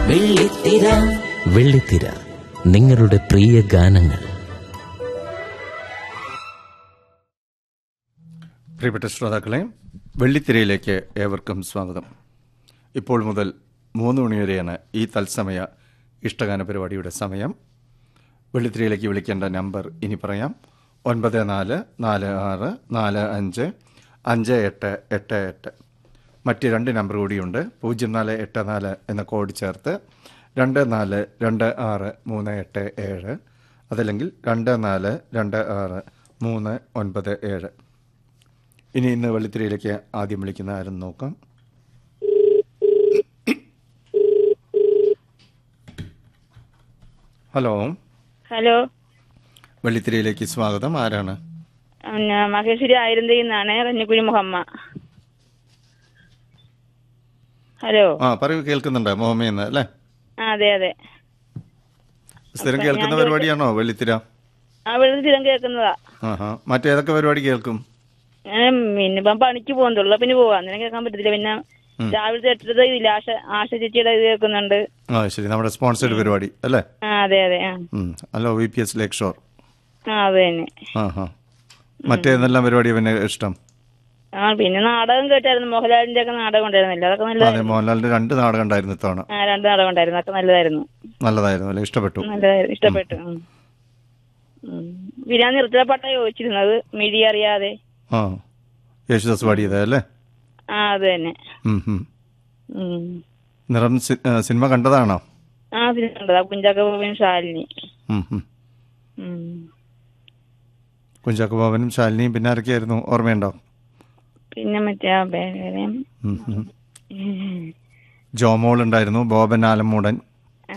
വെള്ളിത്തിര വെള്ളിത്തിര നിങ്ങളുടെ പ്രിയ ഗാനങ്ങൾ പ്രിയപ്പെട്ട ശ്രോതാക്കളെ വെള്ളിത്തിരയിലേക്ക് ഏവർക്കും സ്വാഗതം ഇപ്പോൾ മുതൽ മൂന്ന് മണിവരെയാണ് ഈ തത്സമയ ഇഷ്ടഗാന പരിപാടിയുടെ സമയം വെള്ളിത്തിരയിലേക്ക് വിളിക്കേണ്ട നമ്പർ ഇനി പറയാം ഒൻപത് നാല് നാല് ആറ് നാല് അഞ്ച് അഞ്ച് എട്ട് എട്ട് എട്ട് മറ്റ് രണ്ട് നമ്പർ കൂടിയുണ്ട് പൂജ്യം നാല് എട്ട് നാല് എന്ന കോഡ് ചേർത്ത് രണ്ട് നാല് രണ്ട് ആറ് മൂന്ന് എട്ട് ഏഴ് അതല്ലെങ്കിൽ രണ്ട് നാല് രണ്ട് ആറ് മൂന്ന് ഒൻപത് ഏഴ് ഇനി ഇന്ന് വെള്ളിത്തിരയിലേക്ക് ആദ്യം വിളിക്കുന്ന ആരും നോക്കാം ഹലോ ഹലോ വെള്ളിത്തിരയിലേക്ക് സ്വാഗതം ആരാണ് പിന്നെ മഹേശ്വരി ആയിരന്തയിൽ നിന്നാണ് കഞ്ഞിക്കുഴി മുഹമ്മ ഹലോ ആ പറയൂ കേൾക്കുന്നുണ്ട് മോഹമ്മയെന്ന് അല്ലേ ആ അതെ അതെ സ്ഥിരം കേൾക്കുന്ന പരിപാടിയാണോ വെള്ളിത്തിര ആ വെറുതെ സ്ഥിരം കേൾക്കുന്നതാ ആഹാ മറ്റേതൊക്കെ പരിപാടി കേൾക്കും ഞാൻ പിന്നെ ഇപ്പം പണിക്ക് പോകുന്നുള്ളൂ പിന്നെ പോവാ അന്നേരം കേൾക്കാൻ പറ്റത്തില്ല പിന്നെ രാവിലത്തെ എട്ടത് ഇതില്ല ആശ ആശ ചേച്ചിയുടെ ഇത് കേൾക്കുന്നുണ്ട് ആ ശരി നമ്മുടെ സ്പോൺസേഡ് പരിപാടി അല്ലേ ആ അതെ അതെ ആ ഉം. ഹലോ വി പി എസ് ലേക്ക് ഷോർ ആ അത് തന്നെ ആ ഹാ മറ്റേതെല്ലാം പരിപാടി പിന്നെ ഇഷ്ടം ആ പിന്നെ നാടകം കേട്ടായിരുന്നു മോഹൻലാലിന്റെ ഒക്കെ നാടകം ഉണ്ടായിരുന്നില്ല അതൊക്കെ അതെ നല്ലതായിരുന്നു മോഹൻലാലിന്റെ രണ്ട് നാടകം ഉണ്ടായിരുന്നു ഇത്തവണ ആ രണ്ട് നാടകം ഉണ്ടായിരുന്നു അതൊക്കെ നല്ലതായിരുന്നു നല്ലതായിരുന്നു അല്ലേ ഇഷ്ടപ്പെട്ടു നല്ലതായിരുന്നു ഇഷ്ടപ്പെട്ടു ഉം. ഉം. പിന്നെ ഞാൻ നിർത്തലപ്പാട്ട ചോദിച്ചിരുന്നത് മിഴി അറിയാതെ ആ യേശുദാസ് പാടിയത് അല്ലേ ആ അത് തന്നെ ഉം, ഉം. ഉം. നിറം സി- ആ, സിനിമ കണ്ടതാണോ ആ പിന്നെ കണ്ടതാ കുഞ്ചാക്ക ബോബൻ ശാലിനി ഉം, ഉം. ഉം. കുഞ്ചാക്കോ ബാബനും ശാലിനിയും പിന്നെ ആരൊക്കെയായിരുന്നു ഓർമ്മയുണ്ടോ പിന്നെ മറ്റേ ആ പേര് ഉം, ഉം. ജോമോൾ ഉണ്ടായിരുന്നു ബോബൻ ആലമ്മൂടൻ